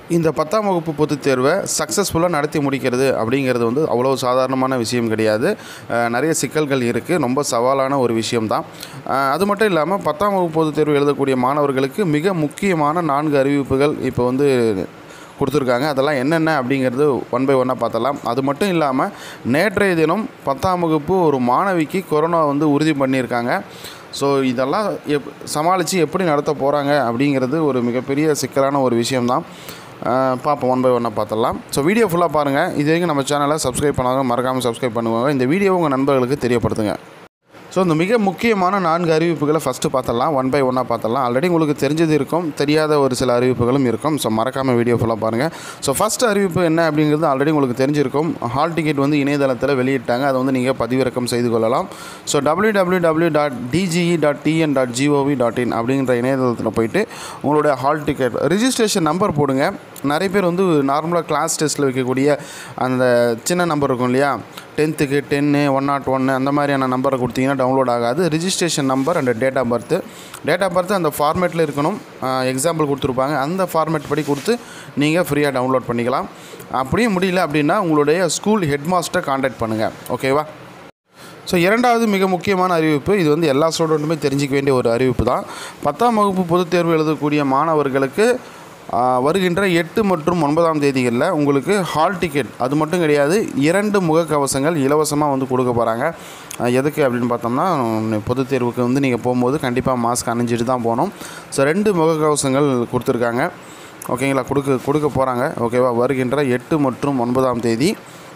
இந்த பத்தாம் வகுப்பு பொதுத் தேர்வை சக்ஸஸ்ஃபுல்லாக நடத்தி முடிக்கிறது அப்படிங்கிறது வந்து அவ்வளோ சாதாரணமான விஷயம் கிடையாது அஹ் நிறைய சிக்கல்கள் இருக்குது ரொம்ப சவாலான ஒரு விஷயம்தான் அஹ் அது மட்டும் இல்லாமல் பத்தாம் வகுப்பு பொதுத் தேர்வு எழுதக்கூடிய மாணவர்களுக்கு மிக முக்கியமான நான்கு அறிவிப்புகள் இப்போ வந்து கொடுத்துருக்காங்க அதெல்லாம் என்னென்ன அப்படிங்கிறது ஒன் பை ஒன்னாக பார்த்தலாம் அது மட்டும் இல்லாமல் நேற்றைய தினம் பத்தாம் வகுப்பு ஒரு மாணவிக்கு கொரோனா வந்து உறுதி பண்ணியிருக்காங்க ஸோ இதெல்லாம் எப் சமாளித்து எப்படி நடத்த போகிறாங்க அப்படிங்கிறது ஒரு மிகப்பெரிய சிக்கலான ஒரு விஷயம்தான் அஹ் பார்ப்போம் ஒன் பை ஒன்னாக பார்த்துடலாம் ஸோ வீடியோ ஃபுல்லாக பாருங்கள் இது வரைக்கும் நம்ம சேனலை சப்ஸ்கிரைப் பண்ணாங்க மறக்காமல் சப்ஸ்கிரைப் பண்ணுவாங்க இந்த வீடியோ உங்கள் நண்பர்களுக்கு தெரியப்படுத்துங்க ஸோ இந்த மிக முக்கியமான நான்கு அறிவிப்புகளை ஃபஸ்ட்டு பார்த்தலாம் ஒன் பை ஒன்னாக பார்த்தலாம் ஆல்ரெடி உங்களுக்கு தெரிஞ்சது இருக்கும் தெரியாத ஒரு சில அறிவிப்புகளும் இருக்கும் ஸோ மறக்காமல் வீடியோ ஃபுல்லாக பாருங்கள் ஸோ ஃபஸ்ட் அறிவிப்பு என்ன அப்படிங்கிறது ஆல்ரெடி உங்களுக்கு தெரிஞ்சிருக்கும் ஹால் டிக்கெட் வந்து இணையதளத்தில் வெளியிட்டாங்க அதை வந்து நீங்கள் பதிவிறக்கம் செய்து கொள்ளலாம் so W W W dot DGE dot TN dot GOV dot in அப்படிங்கிற இணையதளத்தில் போயிட்டு உங்களுடைய ஹால் டிக்கெட் ரிஜிஸ்ட்ரேஷன் நம்பர் போடுங்க நிறைய பேர் வந்து நார்மலாக கிளாஸ் டெஸ்ட்டில் வைக்கக்கூடிய அந்த சின்ன நம்பர் இருக்கும் இல்லையா டென்த்துக்கு டென்னு ஒன் நாட் ஒன்று அந்த மாதிரியான நம்பரை கொடுத்தீங்கன்னா டவுன்லோட் ஆகாது registration number and date of birth date of birth அந்த ஃபார்மேட்டில் இருக்கணும் எக்ஸாம்பிள் கொடுத்துருப்பாங்க அந்த ஃபார்மேட் படி கொடுத்து நீங்கள் ஃப்ரீயாக டவுன்லோட் பண்ணிக்கலாம் அப்படியே முடியல அப்படின்னா உங்களுடைய ஸ்கூல் ஹெட் மாஸ்டரை காண்டாக்ட் பண்ணுங்கள் ஓகேவா ஸோ இரண்டாவது மிக முக்கியமான அறிவிப்பு இது வந்து எல்லா ஸ்டூடெண்ட்டுமே தெரிஞ்சிக்க வேண்டிய ஒரு அறிவிப்பு தான் பத்தாம் வகுப்பு பொதுத் தேர்வு எழுதக்கூடிய மாணவர்களுக்கு ஆ, வருகின்ற எட்டு மற்றும் ஒன்பதாம் தேதிகளில் உங்களுக்கு ஹால் டிக்கெட் அது மட்டும் கிடையாது இரண்டு முகக்கவசங்கள் இலவசமாக வந்து கொடுக்க போகிறாங்க எதுக்கு அப்படின்னு பார்த்தோம்னா பொதுத் தேர்வுக்கு வந்து நீங்கள் போகும்போது கண்டிப்பாக மாஸ்க் அணிஞ்சிட்டு தான் போகணும் ஸோ ரெண்டு முகக்கவசங்கள் கொடுத்துருக்காங்க ஓகேங்களா கொடுக்க கொடுக்க போகிறாங்க ஓகேவா வருகின்ற எட்டு மற்றும் ஒன்பதாம் தேதி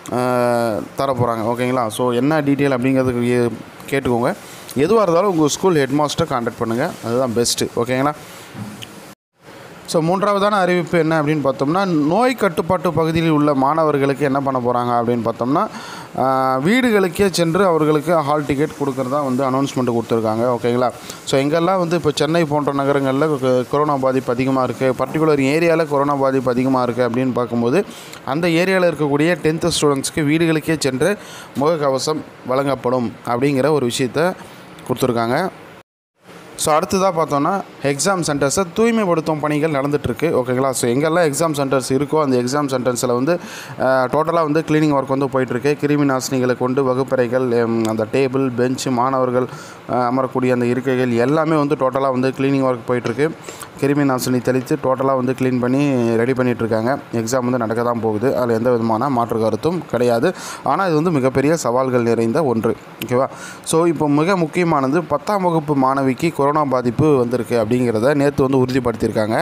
தர போகிறாங்க ஓகேங்களா ஸோ என்ன டீட்டெயில் அப்படிங்கிறதுக்கு ஏ- கேட்டுக்கோங்க எதுவாக இருந்தாலும் உங்கள் ஸ்கூல் ஹெட் மாஸ்டர் காண்டாக்ட் பண்ணுங்கள் அதுதான் பெஸ்ட்டு ஓகேங்களா ஸோ மூன்றாவதான அறிவிப்பு என்ன அப்படின்னு பார்த்தோம்னா நோய் கட்டுப்பாட்டு பகுதியில் உள்ள மாணவர்களுக்கு என்ன பண்ண போகிறாங்க அப்படின்னு பார்த்தோம்னா ஆஹ், வீடுகளுக்கே சென்று அவர்களுக்கு ஹால் டிக்கெட் கொடுக்குறதா வந்து அனௌன்ஸ்மெண்ட் கொடுத்துருக்காங்க ஓகேங்களா ஸோ எங்கெல்லாம் வந்து இப்போ சென்னை போன்ற நகரங்களில் கொ- கொரோனா பாதிப்பு அதிகமாக இருக்குது பர்டிகுலர் ஏரியாவில் கொரோனா பாதிப்பு அதிகமாக இருக்குது அப்படின்னு பார்க்கும்போது அந்த ஏரியாவில் இருக்கக்கூடிய டென்த்து ஸ்டூடெண்ட்ஸ்க்கு வீடுகளுக்கே சென்று முகக்கவசம் வழங்கப்படும் அப்படிங்கிற ஒரு விஷயத்த கொடுத்துருக்காங்க ஸோ அடுத்ததாக பார்த்தோன்னா எக்ஸாம் சென்டர்ஸை தூய்மைப்படுத்தும் பணிகள் நடந்துகிட்ருக்கு ஓகேங்களா ஸோ எங்கெல்லாம் எக்ஸாம் சென்டர்ஸ் இருக்கோ அந்த எக்ஸாம் சென்டர்ஸில் வந்து டோட்டலாக வந்து க்ளீனிங் ஒர்க் வந்து போயிட்டுருக்கு கிருமி நாசினிகளை கொண்டு வகுப்பறைகள் எம், அந்த டேபிள் பெஞ்சு மாணவர்கள் அஹ், அமரக்கூடிய அந்த இருக்கைகள் எல்லாமே வந்து டோட்டலாக வந்து க்ளீனிங் ஒர்க் போயிட்டுருக்கு கிருமி நாசினி தெளித்து டோட்டலாக வந்து க்ளீன் பண்ணி ரெடி பண்ணிகிட்ருக்காங்க எக்ஸாம் வந்து நடக்க தான் போகுது அதில் எந்த விதமான மாற்று கருத்தும் கிடையாது ஆனால் இது வந்து மிகப்பெரிய சவால்கள் நிறைந்த ஒன்று ஓகேவா ஸோ இப்போ மிக முக்கியமானது பத்தாம் வகுப்பு மாணவிக்கு கொரோனா பாதிப்பு வந்திருக்கு அப்படிங்கிறத நேற்று வந்து உறுதிப்படுத்தியிருக்காங்க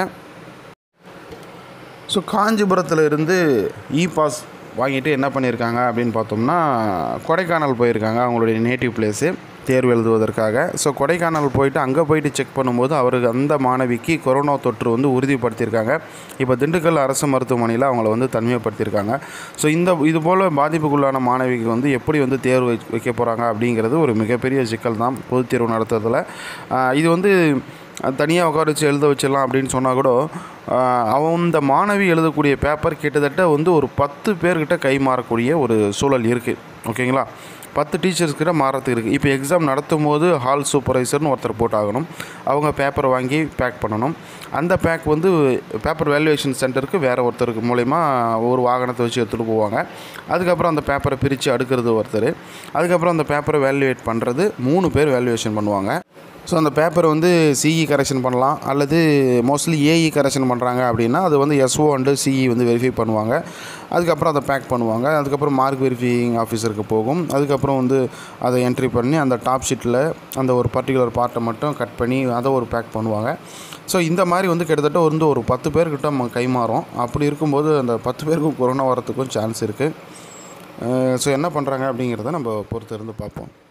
ஸோ காஞ்சிபுரத்தில் இருந்து இ பாஸ் வாங்கிட்டு என்ன பண்ணியிருக்காங்க அப்படின்னு பார்த்தோம்னா கொடைக்கானல் போயிருக்காங்க அவங்களுடைய நேட்டிவ் பிளேஸு தேர்வு எழுதுவதற்காக ஸோ கொடைக்கானல் போயிட்டு அங்கே போயிட்டு செக் பண்ணும்போது அவருக்கு அந்த மாணவிக்கு கொரோனா தொற்று வந்து உறுதிப்படுத்தியிருக்காங்க இப்போ திண்டுக்கல் அரசு மருத்துவமனையில் அவங்கள வந்து தனிமைப்படுத்தியிருக்காங்க ஸோ இந்த இது போல் பாதிப்புக்குள்ளான மாணவிக்கு வந்து எப்படி வந்து தேர்வு வை- வைக்க போகிறாங்க அப்படிங்கிறது ஒரு மிகப்பெரிய சிக்கல் தான் பொதுத் தேர்வு நடத்துறதுல ஆஹ் இது வந்து தனியாக உட்கார வச்சு எழுத வச்சிடலாம் அப்படின்னு சொன்னால் கூட ஆஹ் அவன் இந்த மாணவி எழுதக்கூடிய பேப்பர் கிட்டத்தட்ட வந்து ஒரு பத்து பேர்கிட்ட கை மாறக்கூடிய ஒரு சூழல் இருக்குது ஓகேங்களா பத்து டீச்சர்ஸ் கிட்ட மாறத்துக்கு இருக்குது இப்போ எக்ஸாம் நடத்தும் போது ஹால் சூப்பர்வைசர்னு ஒருத்தர் போட்டாகணும் அவங்க பேப்பர் வாங்கி பேக் பண்ணணும் அந்த பேக் வந்து பேப்பர் வேல்யூவேஷன் சென்டருக்கு வேறு ஒருத்தருக்கு மூலயமா ஒரு வாகனத்தை வச்சு எடுத்துகிட்டு போவாங்க அதுக்கப்புறம் அந்த பேப்பரை பிரித்து அடுக்கிறது ஒருத்தர் அதுக்கப்புறம் அந்த பேப்பரை வேல்யூவேட் பண்ணுறது மூணு பேர் வேல்யூவேஷன் பண்ணுவாங்க ஸோ அந்த பேப்பரை வந்து சிஇ கரெக்ஷன் பண்ணலாம் அல்லது மோஸ்ட்லி ஏஇ கரெக்ஷன் பண்ணுறாங்க அப்படின்னா அது வந்து எஸ்ஓ அண்டு சிஇ வந்து வெரிஃபை பண்ணுவாங்க அதுக்கப்புறம் அதை பேக் பண்ணுவாங்க அதுக்கப்புறம் மார்க் வெரிஃபையிங் ஆஃபீஸருக்கு போகும் அதுக்கப்புறம் வந்து அதை என்ட்ரி பண்ணி அந்த டாப் ஷீட்டில் அந்த ஒரு பர்டிகுலர் பார்ட்டை மட்டும் கட் பண்ணி அதை ஒரு பேக் பண்ணுவாங்க ஸோ இந்த மாதிரி வந்து கிட்டத்தட்ட வந்து ஒரு பத்து பேர்கிட்ட ம- கைமாறும் அப்படி இருக்கும்போது அந்த பத்து பேருக்கும் கொரோனா வரத்துக்கும் சான்ஸ் இருக்குது ஸோ என்ன பண்ணுறாங்க அப்படிங்கிறத நம்ம பொறுத்து இருந்து பார்ப்போம்